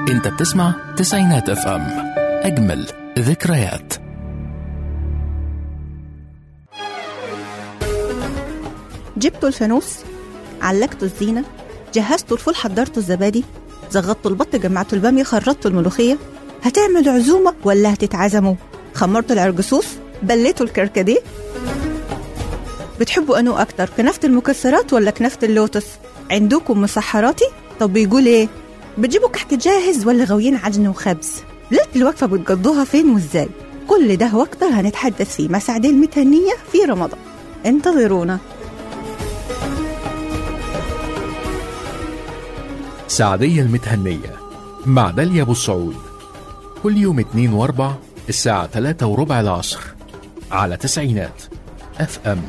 انت بتسمع تسعينات اف ام اجمل ذكريات جبتوا الفانوس علقتوا الزينة جهزتوا الفول حضرتوا الزبادي زغطتوا البط جمعتوا البامية خرطتوا الملوخية هتعملوا عزومة ولا هتتعزموا خمرتوا العرجسوس بليتوا الكركديه بتحبوا أنو أكتر كنافة المكسرات ولا كنافة اللوتس عندكم مسحراتي طب بيقول إيه بتجيبوا كحك جاهز ولا غاويين عجن وخبز ليلة الوقفة بتقضوها فين وإزاي كل ده وأكتر هنتحدث فيه مع سعدين المتهنية في رمضان انتظرونا سعدية المتهنية مع داليا أبو السعود كل يوم اتنين واربع الساعة تلاتة وربع العصر على تسعينات اف ام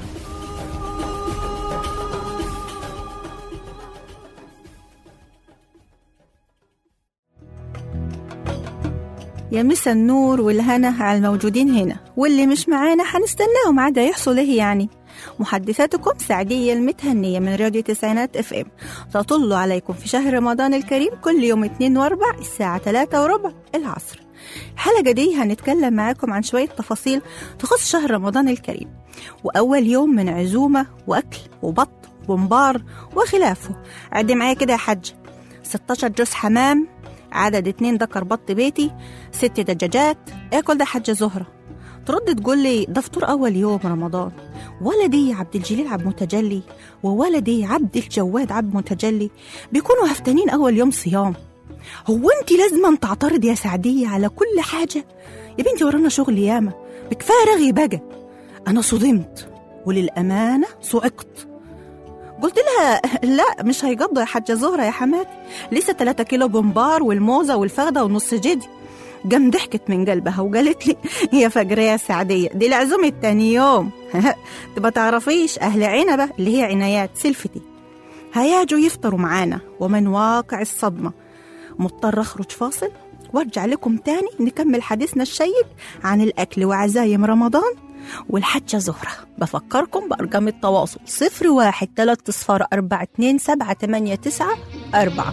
يا مسا النور والهنا على الموجودين هنا واللي مش معانا هنستناهم عدا يحصل ايه يعني محدثاتكم سعدية المتهنية من راديو تسعينات اف ام تطل عليكم في شهر رمضان الكريم كل يوم اتنين واربع الساعة تلاتة وربع العصر الحلقة دي هنتكلم معاكم عن شوية تفاصيل تخص شهر رمضان الكريم وأول يوم من عزومة وأكل وبط ومبار وخلافه عدي معايا كده يا حاج 16 جوز حمام عدد اتنين ذكر بط بيتي ست دجاجات اكل ده حاجة زهرة ترد تقول لي ده فطور أول يوم رمضان ولدي عبد الجليل عبد متجلي وولدي عبد الجواد عبد متجلي بيكونوا هفتانين أول يوم صيام هو انت لازم تعترض يا سعدية على كل حاجة يا بنتي ورانا شغل ياما بكفاية رغي بقى أنا صدمت وللأمانة صعقت قلت لها لا مش هيقضوا يا حاجة زهرة يا حماتي لسه 3 كيلو بمبار والموزة والفخدة ونص جدي جم ضحكت من قلبها وقالت لي يا فجرية يا سعدية دي العزومة تاني يوم تبقى تعرفيش أهل عنبة اللي هي عنايات سلفتي هياجوا يفطروا معانا ومن واقع الصدمة مضطر أخرج فاصل وارجع لكم تاني نكمل حديثنا الشيق عن الأكل وعزايم رمضان والحجة زهرة بفكركم بأرقام التواصل صفر واحد تلات صفار أربعة اتنين سبعة تمانية تسعة أربعة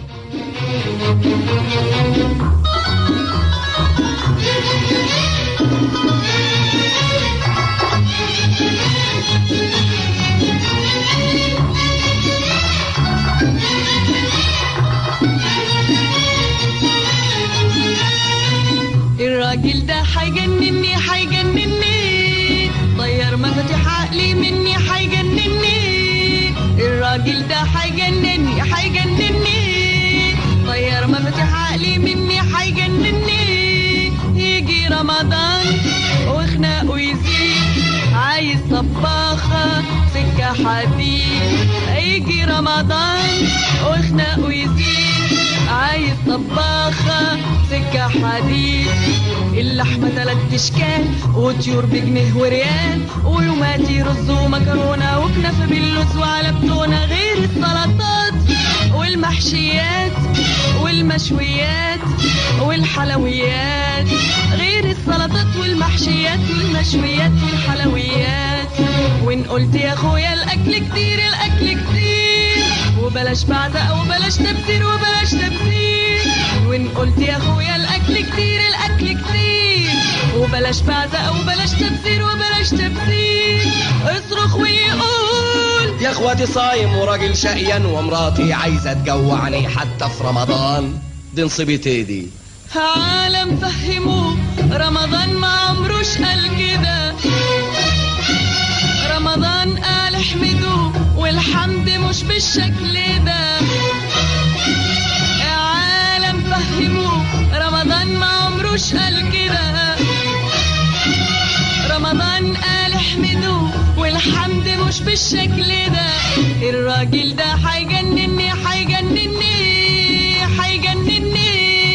الراجل ده حيجنني حيجنني طير مفاتيح عقلي مني حيجنني الراجل ده حيجنني حيجنني طير مفاتيح عقلي مني حيجنني يجي رمضان وخناقه يزيد عايز طباخة سكة حديد يجي رمضان وخناقه يزيد عايز طباخة سكة حديد اللحمة تلات اشكال وطيور بجنيه وريال ولوماتي رز ومكرونة وكنافة باللوز وعلى بتونة غير السلطات والمحشيات والمشويات والحلويات غير السلطات والمحشيات والمشويات والحلويات وان قلت يا اخويا الاكل كتير الاكل كتير وبلاش بعزق وبلاش تبذير وبلاش تبذير وان قلت يا اخويا الاكل كتير الاكل كتير وبلاش بعزق وبلاش تبذير وبلاش تبذير اصرخ ويقول يا اخواتي صايم وراجل شقيان ومراتي عايزه تجوعني حتى في رمضان دي نصيبتي دي عالم فهموه رمضان ما عمروش قال كده رمضان قال احمدوه والحمد مش بالشكل ده يا عالم فهموه رمضان ما عمروش قال كده رمضان قال احمدوه والحمد مش بالشكل ده الراجل ده حيجنني حيجنني حيجنني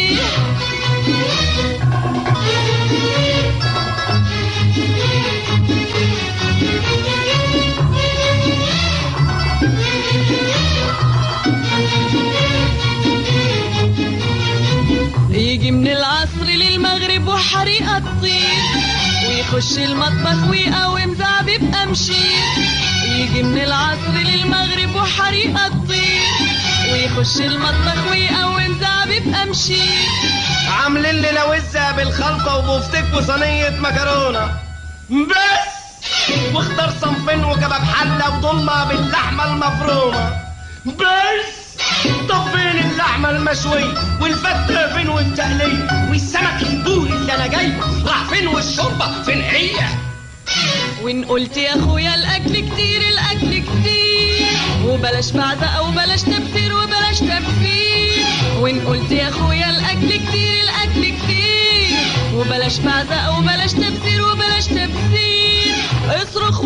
يجي من العصر للمغرب وحريقة تطير ويخش المطبخ ويقوم زعبيب أمشير يجي من العصر للمغرب وحريقة تطير ويخش المطبخ ويقوم زعبيب امشي عاملين لنا وزة بالخلطة وبفتك وصينية مكرونة بس واختار صنفين وكباب حلة وضمة باللحمة المفرومة بس طب فين اللحمة المشوية والفتة فين والتقلية والسمك البوري اللي انا جايبه راح فين والشوربة فين هي وان قلت يا اخويا الاكل كتير الاكل كتير وبلاش بعزقه وبلاش تبتير وبلاش تبتير وان قلت يا اخويا الاكل كتير الاكل كتير وبلاش بعزقه وبلاش تبتير وبلاش تبتير اصرخ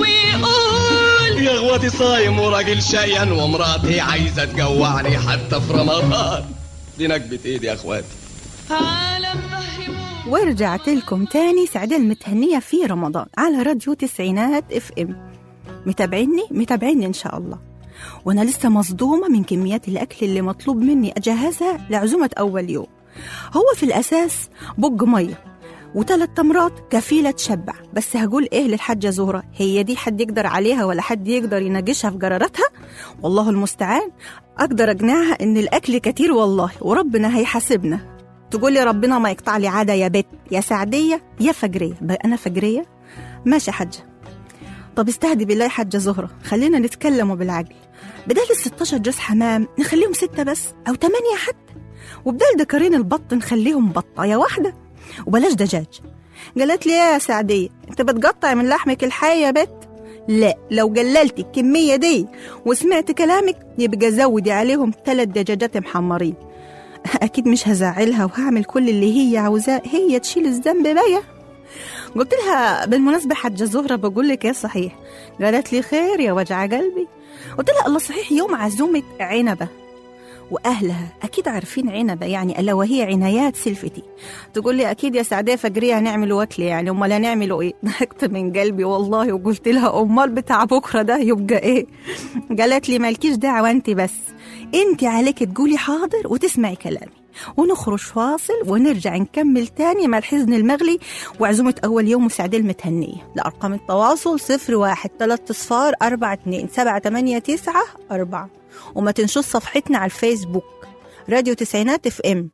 وقول يا اخواتي صايم وراجل شقيان ومراتي عايزة تجوعني حتى في رمضان دي نكبة ايدي يا اخواتي عالم فهموه ورجعت لكم تاني سعداء المتهنية في رمضان على راديو تسعينات اف ام متابعيني متابعيني ان شاء الله وانا لسه مصدومة من كميات الاكل اللي مطلوب مني اجهزها لعزومة اول يوم هو في الاساس بج مية وثلاث تمرات كفيلة تشبع بس هقول ايه للحاجة زهرة هي دي حد يقدر عليها ولا حد يقدر يناقشها في جرارتها والله المستعان اقدر اقنعها ان الاكل كتير والله وربنا هيحاسبنا تقول لي ربنا ما يقطع لي عادة يا بت يا سعدية يا فجرية بقى أنا فجرية ماشي يا حاجة طب استهدي بالله يا حاجة زهرة خلينا نتكلم بالعقل بدل ال 16 جوز حمام نخليهم ستة بس أو تمانية حتى وبدل دكارين البط نخليهم بطاية واحدة وبلاش دجاج قالت لي ايه يا سعدية انت بتقطع من لحمك الحي يا بت لا لو قللتي الكمية دي وسمعت كلامك يبقى زودي عليهم ثلاث دجاجات محمرين اكيد مش هزعلها وهعمل كل اللي هي عاوزاه هي تشيل الذنب بيا قلت لها بالمناسبة حاجة زهرة بقول لك ايه صحيح قالت لي خير يا وجع قلبي قلت لها الله صحيح يوم عزومة عنبة وأهلها أكيد عارفين عنبة يعني ألا وهي عنايات سلفتي تقول لي أكيد يا سعدية فجرية هنعملوا أكل يعني أمال هنعملوا إيه ضحكت من قلبي والله وقلت لها أمال بتاع بكرة ده يبقى إيه قالت لي مالكيش دعوة أنت بس أنت عليك تقولي حاضر وتسمعي كلامي ونخرج فاصل ونرجع نكمل تاني مع الحزن المغلي وعزومة أول يوم وسعدية المتهنية لأرقام التواصل صفر واحد تلات صفار أربعة اتنين سبعة تمانية تسعة أربعة وما تنسوش صفحتنا على الفيسبوك راديو تسعينات اف ام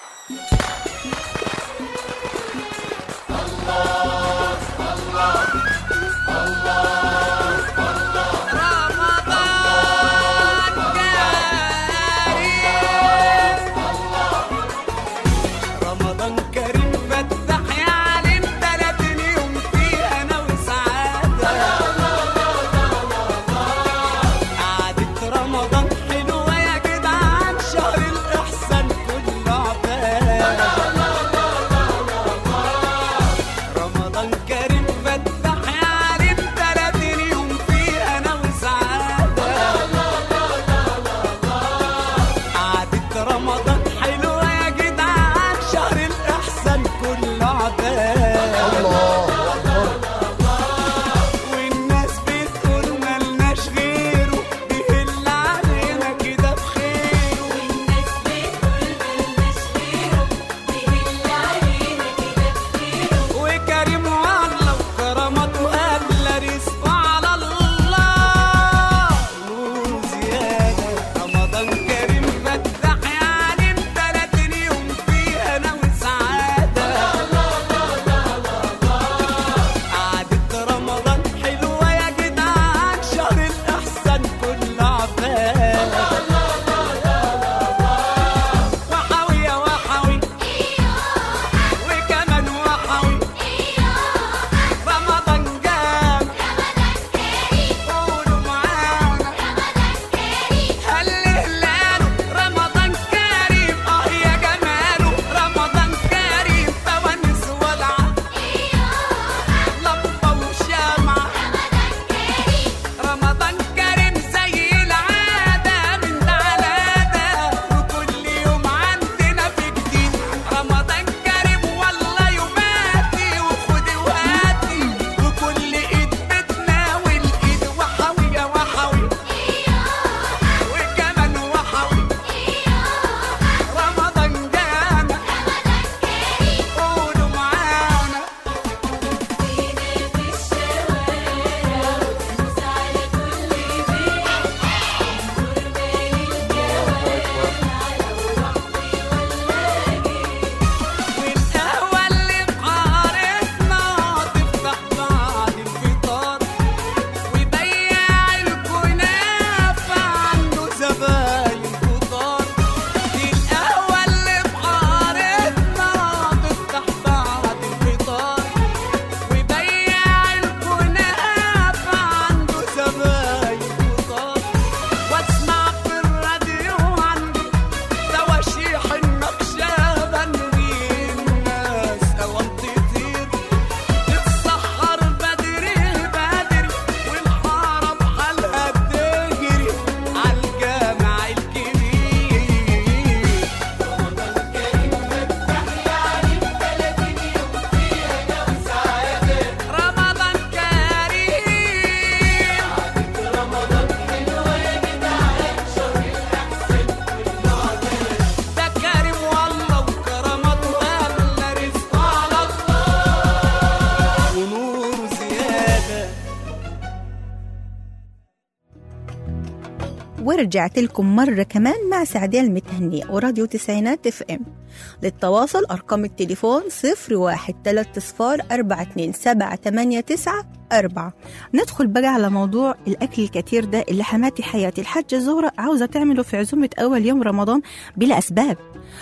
رمضان كريم فتح يا عليم تلاتين يوم فيه انا وسعادة قعدة رمضان حلوة يا جدعان شهر الإحسان كله عبادة ورجعت لكم مرة كمان مع سعدية المتهنية وراديو تسعينات اف ام للتواصل أرقام التليفون صفر واحد تلات صفار أربعة اتنين سبعة تمانية تسعة أربعة ندخل بقى على موضوع الأكل الكتير ده اللي حماتي حياتي الحاجة زهرة عاوزة تعمله في عزومة أول يوم رمضان بلا أسباب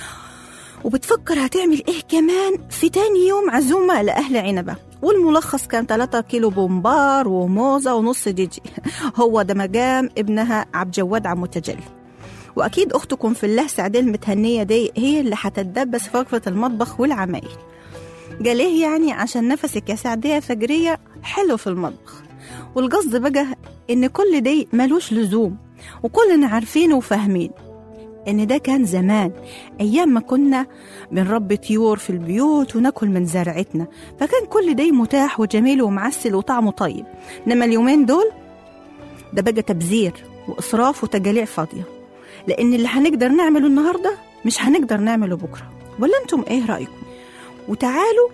وبتفكر هتعمل ايه كمان في تاني يوم عزومة لأهل عنبة والملخص كان 3 كيلو بومبار وموزة ونص ديجي هو ده مقام ابنها عبد جواد عم متجلي وأكيد أختكم في الله سعدية المتهنية دي هي اللي هتتدبس في وقفة المطبخ والعمايل قال ايه يعني عشان نفسك يا سعدية فجرية حلو في المطبخ والقصد بقى إن كل دي ملوش لزوم وكلنا عارفين وفاهمين إن ده كان زمان أيام ما كنا بنربي طيور في البيوت وناكل من زرعتنا فكان كل ده متاح وجميل ومعسل وطعمه طيب إنما اليومين دول ده بقى تبذير وإسراف وتجاليع فاضية لأن اللي هنقدر نعمله النهاردة مش هنقدر نعمله بكرة ولا أنتم إيه رأيكم؟ وتعالوا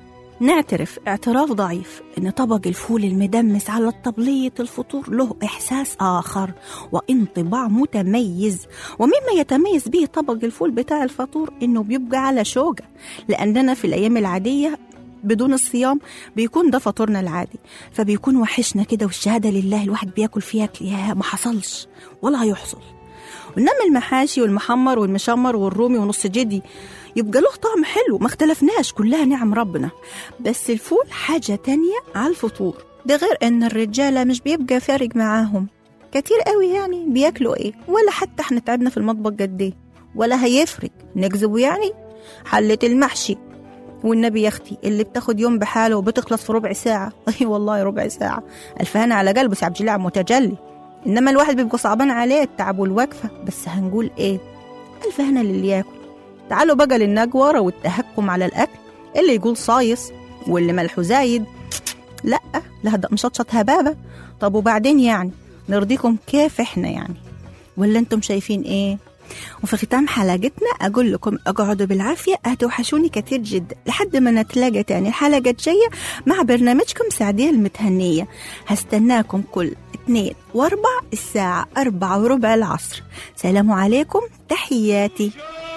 نعترف اعتراف ضعيف ان طبق الفول المدمس على الطبلية الفطور له احساس اخر وانطباع متميز ومما يتميز به طبق الفول بتاع الفطور انه بيبقى على شوكة لاننا في الايام العادية بدون الصيام بيكون ده فطورنا العادي فبيكون وحشنا كده والشهاده لله الواحد بياكل فيها يا ما حصلش ولا هيحصل وانما المحاشي والمحمر والمشمر والرومي ونص جدي يبقى له طعم حلو ما اختلفناش كلها نعم ربنا بس الفول حاجة تانية على الفطور ده غير ان الرجالة مش بيبقى فارق معاهم كتير قوي يعني بياكلوا ايه ولا حتى احنا تعبنا في المطبخ قد ايه ولا هيفرق نكذبوا يعني حلة المحشي والنبي يا اختي اللي بتاخد يوم بحاله وبتخلص في ربع ساعة اي والله ربع ساعة الف هنا على قلبه سي عبد الله متجلي انما الواحد بيبقى صعبان عليه التعب والوقفة بس هنقول ايه الف هنا للي ياكل تعالوا بقى للنجورة والتهكم على الأكل اللي يقول صايص واللي ملحه زايد لأ لا ده مشطشط هبابة طب وبعدين يعني نرضيكم كيف احنا يعني ولا انتم شايفين ايه وفي ختام حلقتنا أقول لكم اقعدوا بالعافية هتوحشوني كتير جدا لحد ما نتلاقى تاني الحلقة الجاية مع برنامجكم سعدية المتهنية هستناكم كل اثنين واربع الساعة أربعة وربع العصر سلام عليكم تحياتي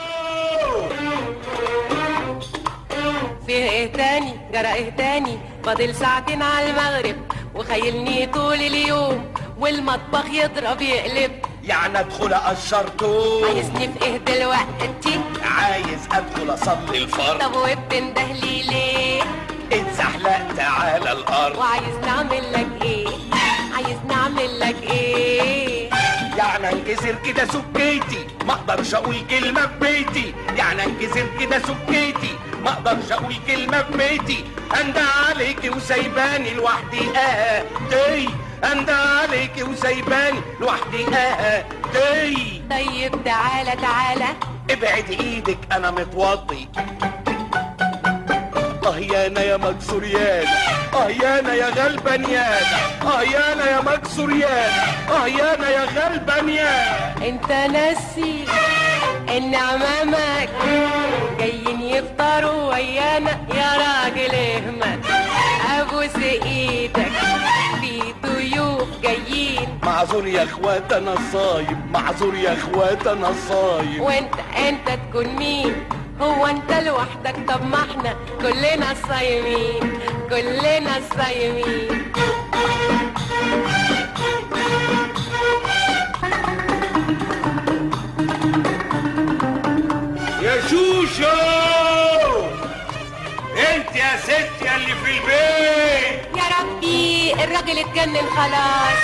فيه ايه تاني جرى ايه تاني فاضل ساعتين على المغرب وخيلني طول اليوم والمطبخ يضرب يقلب يعني ادخل اقشر توم عايزني في ايه دلوقتي عايز ادخل اصلي الفرض طب وبتنده لي ليه اتزحلقت على الارض وعايز نعمل لك ايه عايز نعمل لك ايه يعني انكسر كده سكيتي ما اقدرش اقول كلمه في بيتي يعني انكسر كده سكيتي ما اقدرش اقول كلمه في بيتي انده عليكي وسايباني لوحدي اه دي انده عليكي وسايباني لوحدي اه دي طيب تعالى تعالى ابعد ايدك انا متوضي اه يانا يا مكسور يانا اه يانا يا غلبان يانا اه يانا يا مكسور يانا اه يانا يا غلبان يانا انت ناسي ان عمامك جايين يفطروا ويانا يا راجل اهمل ابوس ايدك في ضيوف جايين معذور يا اخوات انا صايم معذور يا اخوات انا صايم وانت انت تكون مين هو انت لوحدك طب ما احنا كلنا صايمين كلنا صايمين يا شوشو انت يا ست يا اللي في البيت يا ربي الراجل اتجنن خلاص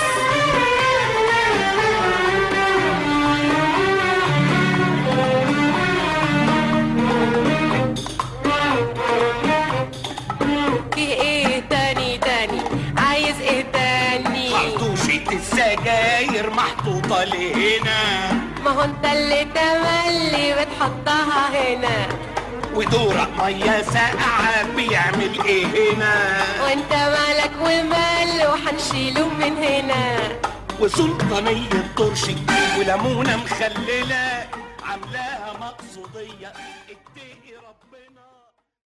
فيه ايه تاني تاني عايز ايه تاني خرطوشة السجاير محطوطة لهنا ما هو انت اللي تملي بتحطها هنا ودورق مية ساقعة بيعمل ايه هنا وانت مالك ومال وحنشيله من هنا وسلطانية طرشي وليمونة مخللة عاملاها مقصودية اتقي ربنا